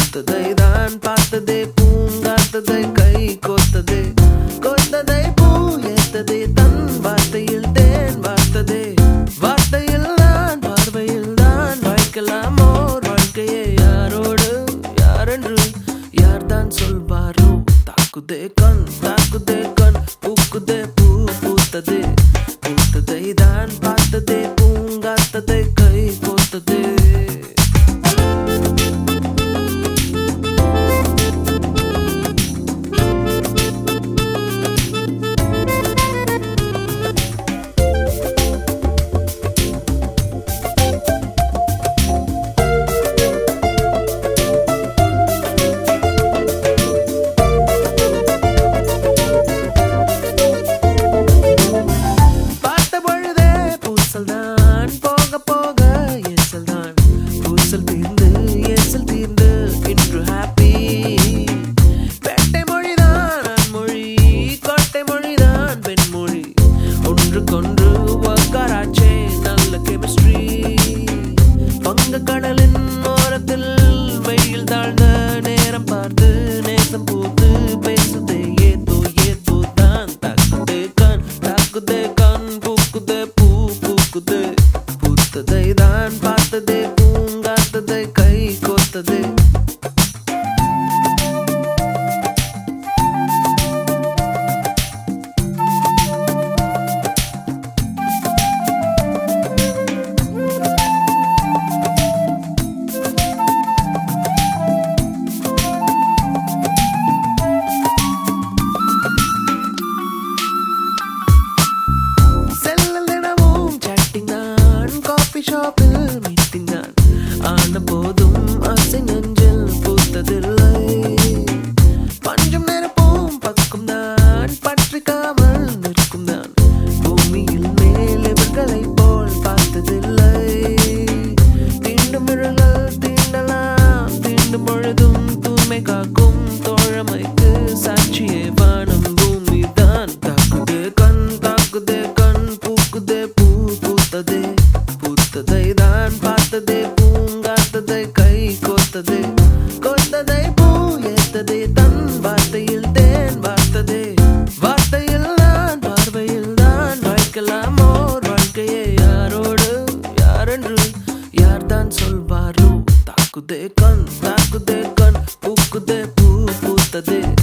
பூத்ததை தான் பார்த்ததே பூங்காத்ததை கை கோத்ததே கோத்ததை பூ ஏத்ததே தன் வார்த்தையில் தேன் வார்த்ததே வார்த்தையில் தான் பார்வையில் தான் வாழ்க்கலாம் ஓர் வாழ்க்கையே யாரோடு யாரென்று யார்தான் சொல்வாரோ தாக்குதே கண் தாக்குதே கண் பூக்குதே பூ பூத்ததே பூத்ததை தான் பார்த்ததே பூங்காத்ததை கை கோத்ததே பார்த்த பொழுதே பூசல் தான் போக போக ஏசல் தான் பூசல் தீர்ந்து ஏசல் தீர்ந்து இன்று ஹாப்பி பேட்டை மொழிதான் மொழி கோட்டை மொழிதான் பெண்மொழி ஒன்றுக்கொன்று ஒக்கராச்சே நல்ல கெமிஸ்ட்ரி வங்க கடலின் ஓரத்தில் வெயில் தாழ்ந்த நேரம் பார்த்து நேசம் பூத்து பேசுதே ஏதோ ஏதோ தான் தாக்குதே கண் தாக்குதே கண் பூக்குதே பூ பூக்குதே பூத்ததை தான் பார்த்ததே பூங்காத்ததை கை கோத்ததே செல்லில் தினமும் chatting தான் காஃபி ஷாப்பில் மீட்டிங் தான் ஆன போதும் ஆசை நெஞ்சில் பூத்ததில்லை பஞ்சம் நிரப்பும் பக்கம் தான் பற்றிக்காமல் நிற்கும் தான் பூமியில் மேல் இவர்களை போல் பார்த்ததில்லை தீண்டும் விரல்கள் தீண்டலாம் தீண்டும் பொழுதும் தூய்மை காக்கும் தோழமைக்கு சாட்சியே வானம் பூமி தான் தாக்குதே கண் தாக்குதே கண் பூக்குதே பூ பூத்ததே பூத்ததை தான் பார்த்ததே பூங்காத்ததை கை கோத்ததே கோத்ததை பூ ஏத்ததே தன் வார்த்தையில் தேன் வார்த்ததே வார்த்தையில் தான் பார்வையில் தான் வாழ்க்கலாம் ஓர் வாழ்க்கையே யாரோடு யாரென்று யார்தான் சொல்வாரோ தாக்குதே கண் தாக்குதே கண் பூக்குதே பூ பூத்ததே